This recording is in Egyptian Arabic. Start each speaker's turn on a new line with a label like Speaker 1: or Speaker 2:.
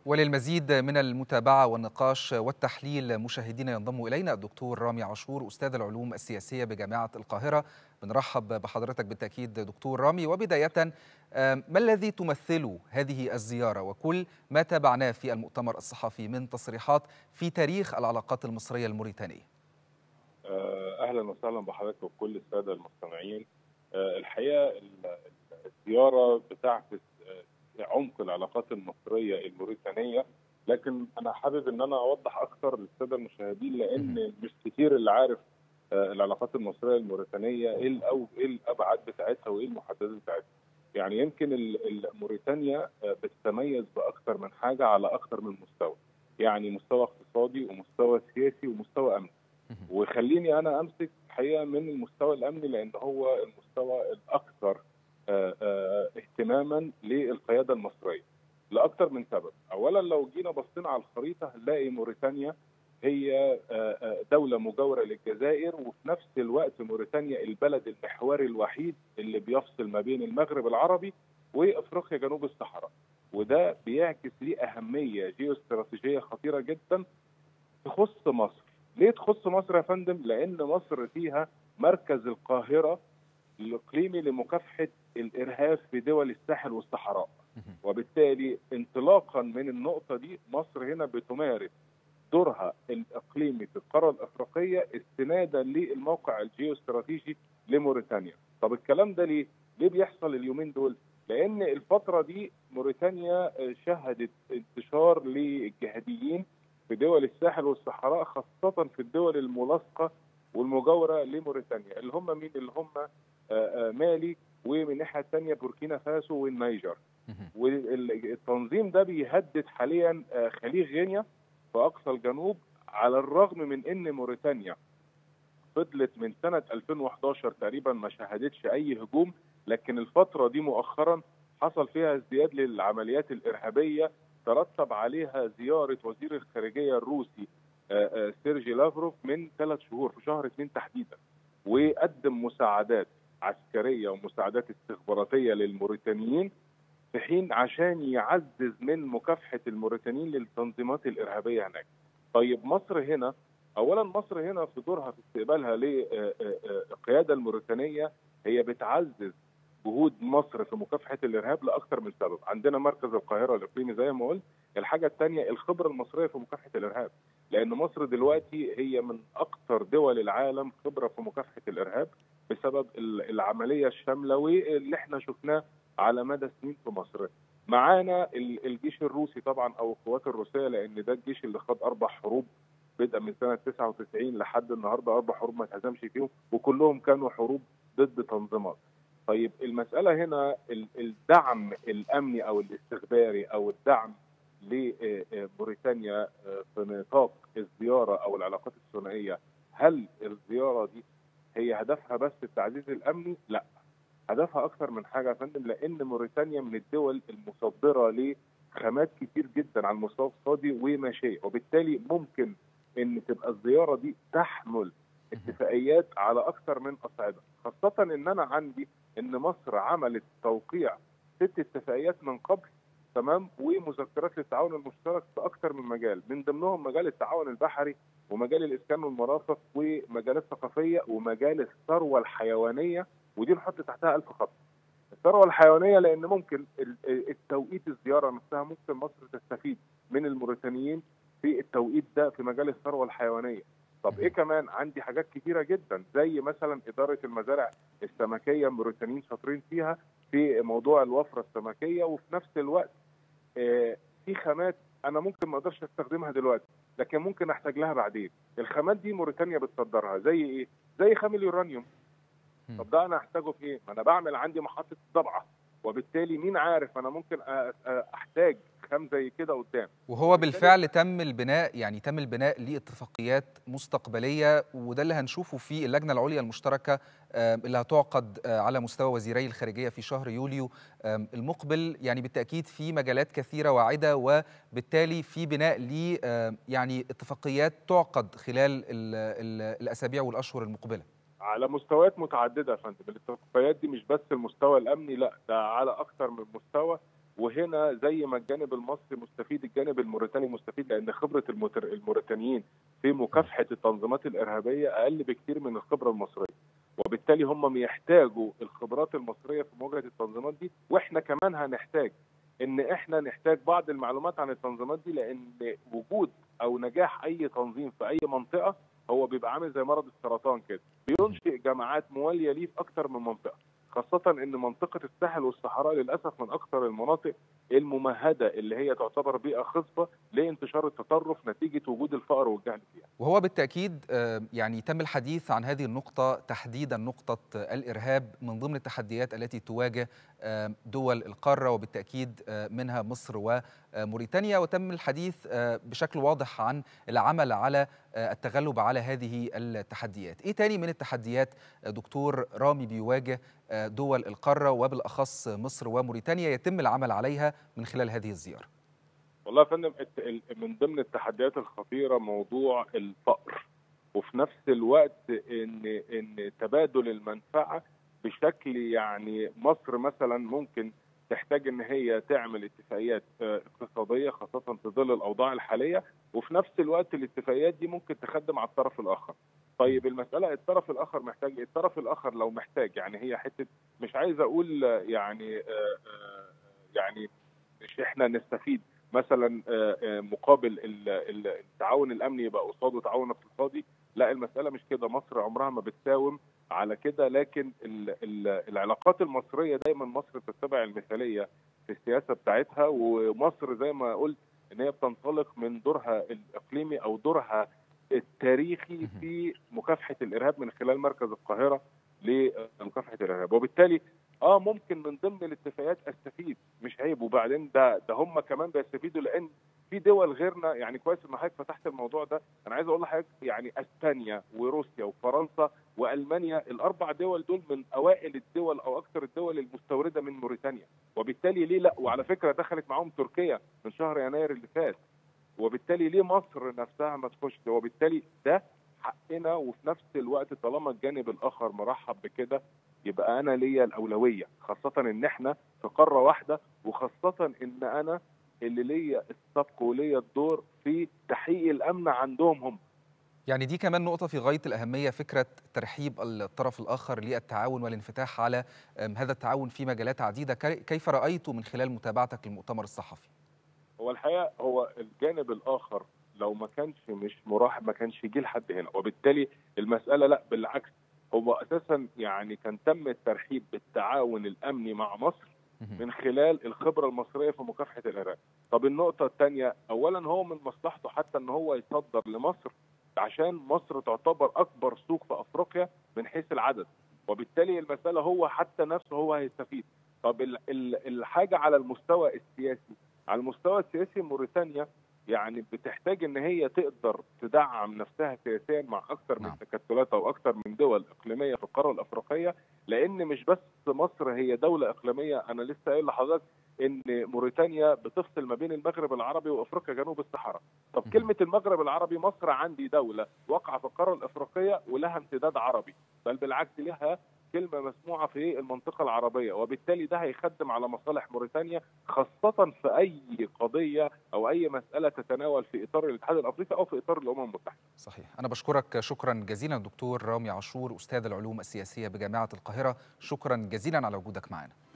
Speaker 1: وللمزيد من المتابعة والنقاش والتحليل مشاهدينا ينضم إلينا الدكتور رامي عاشور أستاذ العلوم السياسية بجامعة القاهرة بنرحب بحضرتك بالتأكيد دكتور رامي وبداية ما الذي تمثله هذه الزيارة وكل ما تابعناه في المؤتمر الصحفي من تصريحات في تاريخ العلاقات المصرية الموريتانية
Speaker 2: أهلا وسهلا بحضرتك وكل السادة المستمعين الحقيقة الزيارة بتعكس عمق العلاقات المصريه الموريتانيه لكن انا حابب ان انا اوضح اكثر للساده المشاهدين لان مش كتير اللي عارف العلاقات المصريه الموريتانيه ايه او ايه الابعاد بتاعتها وايه المحددات بتاعتها. يعني يمكن موريتانيا بتتميز باكثر من حاجه على اكثر من مستوى. يعني مستوى اقتصادي ومستوى سياسي ومستوى امني. وخليني انا امسك الحقيقه من المستوى الامني لان هو المستوى الاكثر اهتماما للقياده المصريه لاكثر من سبب، اولا لو جينا بصينا على الخريطه هنلاقي موريتانيا هي دوله مجاوره للجزائر وفي نفس الوقت موريتانيا البلد المحوري الوحيد اللي بيفصل ما بين المغرب العربي وافريقيا جنوب الصحراء وده بيعكس ليه اهميه جيوستراتيجيه خطيره جدا تخص مصر. ليه تخص مصر يا فندم؟ لان مصر فيها مركز القاهره الاقليمي لمكافحه الارهاب في دول الساحل والصحراء وبالتالي انطلاقا من النقطه دي مصر هنا بتمارس دورها الاقليمي في القاره الافريقيه استنادا للموقع الجيوستراتيجي لموريتانيا طب الكلام ده ليه ليه بيحصل اليومين دول لان الفتره دي موريتانيا شهدت انتشار للجهاديين في دول الساحل والصحراء خاصه في الدول الملاصقه والمجاوره لموريتانيا اللي هم مين اللي هم مالي ومن الناحيه الثانيه بوركينا فاسو والنيجر والتنظيم ده بيهدد حاليا خليج غينيا في اقصى الجنوب على الرغم من ان موريتانيا فضلت من سنه 2011 تقريبا ما شهدتش اي هجوم لكن الفتره دي مؤخرا حصل فيها ازدياد للعمليات الارهابيه ترتب عليها زياره وزير الخارجيه الروسي سيرجي لافروف من ثلاث شهور في شهر اثنين تحديدا وقدم مساعدات عسكريه ومساعدات استخباراتيه للموريتانيين في حين عشان يعزز من مكافحه الموريتانيين للتنظيمات الارهابيه هناك. طيب مصر هنا اولا مصر هنا في دورها في استقبالها للقياده الموريتانيه هي بتعزز جهود مصر في مكافحه الارهاب لاكثر من سبب، عندنا مركز القاهره الاقليمي زي ما قلت، الحاجه الثانيه الخبره المصريه في مكافحه الارهاب، لان مصر دلوقتي هي من اكثر دول العالم خبره في مكافحه الارهاب بسبب العمليه الشامله واللي احنا شفناه على مدى سنين في مصر. معانا الجيش الروسي طبعا او القوات الروسيه لان ده الجيش اللي خد اربع حروب بدءا من سنه 99 لحد النهارده اربع حروب ما اتهزمش فيهم وكلهم كانوا حروب ضد تنظيمات. طيب المساله هنا الدعم الامني او الاستخباري او الدعم لموريتانيا في نطاق الزياره او العلاقات الثنائيه هل الزياره دي هي هدفها بس التعزيز الامني؟ لا هدفها اكثر من حاجه يا فندم لان موريتانيا من الدول المصدره لخامات كتير جدا على المستوى الاقتصادي وماشيه وبالتالي ممكن ان تبقى الزياره دي تحمل اتفاقيات على اكثر من اصعده خاصه ان انا عندي ان مصر عملت توقيع ست اتفاقيات من قبل تمام ومذكرات للتعاون المشترك في اكثر من مجال من ضمنهم مجال التعاون البحري ومجال الاسكان والمرافق ومجالات ثقافيه ومجال الثروه الحيوانيه ودي نحط تحتها ألف خط الثروه الحيوانيه لان ممكن التوقيت الزياره نفسها ممكن مصر تستفيد من الموريتانيين في التوقيت ده في مجال الثروه الحيوانيه طب ايه كمان عندي حاجات كتيره جدا زي مثلا اداره المزارع السمكيه الموريتانيين شاطرين فيها في موضوع الوفره السمكيه وفي نفس الوقت آه في خامات انا ممكن ما اقدرش استخدمها دلوقتي لكن ممكن احتاج لها بعدين الخامات دي موريتانيا بتصدرها زي ايه زي خام اليورانيوم طب ده انا احتاجه في ايه ما انا بعمل عندي محطه ضبعه وبالتالي مين عارف انا ممكن احتاج خام زي كده قدام
Speaker 1: وهو بالفعل تم البناء يعني تم البناء لاتفاقيات مستقبليه وده اللي هنشوفه في اللجنه العليا المشتركه اللي هتعقد على مستوى وزيري الخارجيه في شهر يوليو المقبل يعني بالتاكيد في مجالات كثيره واعده وبالتالي في بناء ل يعني اتفاقيات تعقد خلال الاسابيع والاشهر المقبله
Speaker 2: على مستويات متعدده يا فندم الاتفاقيات دي مش بس المستوى الامني لا ده على اكثر من مستوى وهنا زي ما الجانب المصري مستفيد الجانب الموريتاني مستفيد لان خبره الموريتانيين في مكافحه التنظيمات الارهابيه اقل بكثير من الخبره المصريه وبالتالي هم يحتاجوا الخبرات المصريه في مواجهه التنظيمات دي واحنا كمان هنحتاج ان احنا نحتاج بعض المعلومات عن التنظيمات دي لان وجود او نجاح اي تنظيم في اي منطقه هو بيبقى عامل زي مرض السرطان كده بينشئ جماعات مواليه ليه في اكتر من منطقه خاصة ان منطقة الساحل والصحراء للأسف من أكثر المناطق الممهدة اللي هي تعتبر بيئة خصبة لانتشار التطرف نتيجة وجود الفقر والجهل فيها.
Speaker 1: وهو بالتأكيد يعني تم الحديث عن هذه النقطة تحديدا نقطة الإرهاب من ضمن التحديات التي تواجه دول القارة وبالتأكيد منها مصر وموريتانيا وتم الحديث بشكل واضح عن العمل على التغلب على هذه التحديات إيه تاني من التحديات دكتور رامي بيواجه دول القارة وبالأخص مصر وموريتانيا يتم العمل عليها من خلال هذه الزيارة
Speaker 2: والله يا فندم من ضمن التحديات الخطيرة موضوع الفقر وفي نفس الوقت ان ان تبادل المنفعه بشكل يعني مصر مثلا ممكن تحتاج ان هي تعمل اتفاقيات اقتصاديه خاصه في ظل الاوضاع الحاليه وفي نفس الوقت الاتفاقيات دي ممكن تخدم على الطرف الاخر. طيب المساله الطرف الاخر محتاج الطرف الاخر لو محتاج يعني هي حته مش عايز اقول يعني يعني مش احنا نستفيد مثلا مقابل التعاون الامني يبقى قصاده تعاون اقتصادي لا المساله مش كده مصر عمرها ما بتساوم على كده لكن ال ال العلاقات المصريه دايما مصر بتتبع المثاليه في السياسه بتاعتها ومصر زي ما قلت ان هي بتنطلق من دورها الاقليمي او دورها التاريخي في مكافحه الارهاب من خلال مركز القاهره لمكافحه الارهاب وبالتالي اه ممكن من ضمن الاتفاقيات استفيد مش عيب وبعدين ده ده هم كمان بيستفيدوا لان في دول غيرنا يعني كويس ان حضرتك فتحت الموضوع ده انا عايز اقول لحضرتك يعني اسبانيا وروسيا وفرنسا والمانيا الاربع دول دول من اوائل الدول او اكثر الدول المستورده من موريتانيا وبالتالي ليه لا وعلى فكره دخلت معاهم تركيا من شهر يناير اللي فات وبالتالي ليه مصر نفسها ما تخش وبالتالي ده حقنا وفي نفس الوقت طالما الجانب الاخر مرحب بكده يبقى انا ليا الاولويه خاصه ان احنا في قاره واحده وخاصه ان انا اللي ليا السبق وليا الدور في تحقيق الامن عندهم هم
Speaker 1: يعني دي كمان نقطة في غاية الأهمية فكرة ترحيب الطرف الآخر للتعاون والانفتاح على هذا التعاون في مجالات عديدة كيف رأيته من خلال متابعتك للمؤتمر الصحفي؟
Speaker 2: هو الحقيقة هو الجانب الآخر لو ما كانش مش مرحب ما كانش يجي لحد هنا وبالتالي المسألة لا بالعكس هو أساسا يعني كان تم الترحيب بالتعاون الأمني مع مصر من خلال الخبرة المصرية في مكافحة الإرهاب طب النقطة الثانية أولا هو من مصلحته حتى أن هو يصدر لمصر عشان مصر تعتبر أكبر سوق في أفريقيا من حيث العدد وبالتالي المسألة هو حتى نفسه هو هيستفيد طب الحاجة على المستوى السياسي على المستوى السياسي موريتانيا يعني بتحتاج ان هي تقدر تدعم نفسها سياسيا مع اكثر من تكتلات او اكثر من دول اقليميه في القاره الافريقيه لان مش بس مصر هي دوله اقليميه انا لسه قايل لحضرتك ان موريتانيا بتفصل ما بين المغرب العربي وافريقيا جنوب الصحراء طب كلمه المغرب العربي مصر عندي دوله واقعه في القاره الافريقيه ولها امتداد عربي بل بالعكس لها كلمه مسموعه في المنطقه العربيه وبالتالي ده هيخدم على مصالح موريتانيا خاصه في اي قضيه او اي مساله تتناول في اطار الاتحاد الافريقي او في اطار الامم المتحده.
Speaker 1: صحيح، انا بشكرك شكرا جزيلا دكتور رامي عاشور استاذ العلوم السياسيه بجامعه القاهره، شكرا جزيلا على وجودك معنا.